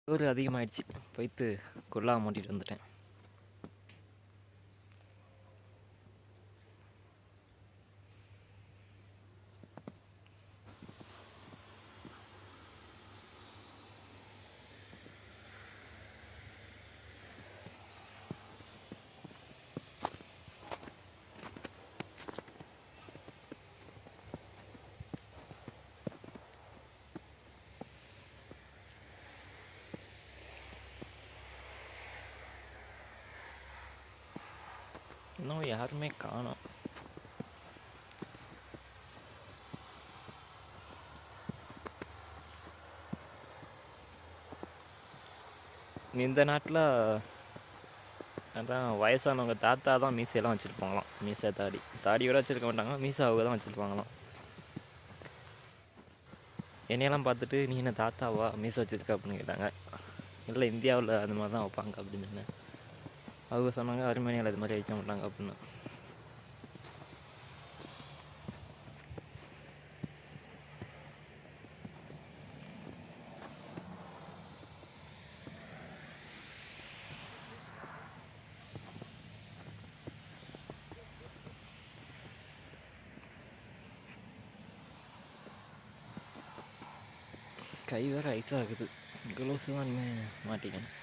ஒரு அதிகமாகிடுச்சு போய்த்து குள்ளா மாட்டிட்டு வந்துட்டேன் இன்னும் யாருமே காணோம் இந்த நாட்டில் அதான் வயசானவங்க தாத்தா தான் மீசையெல்லாம் வச்சுருப்பாங்களாம் மீசை தாடி தாடியோட வச்சுருக்க மாட்டாங்க மீசை அவங்க தான் வச்சுருப்பாங்களாம் என்னையெல்லாம் பார்த்துட்டு நீ என்ன தாத்தாவா மீசை வச்சுருக்க அப்படின்னு கேட்டாங்க இல்லை இந்தியாவில் அந்த மாதிரி தான் வைப்பாங்க அப்படின்னு சொன்னேன் அவங்க சொன்னாங்க அருமேனியாவில் இது மாதிரி வைக்க மாட்டாங்க அப்படின்னு கை வேறு ஐஸாக இருக்குது க்ளவுஸ் தான் இனிமேல் மாட்டிக்கணும்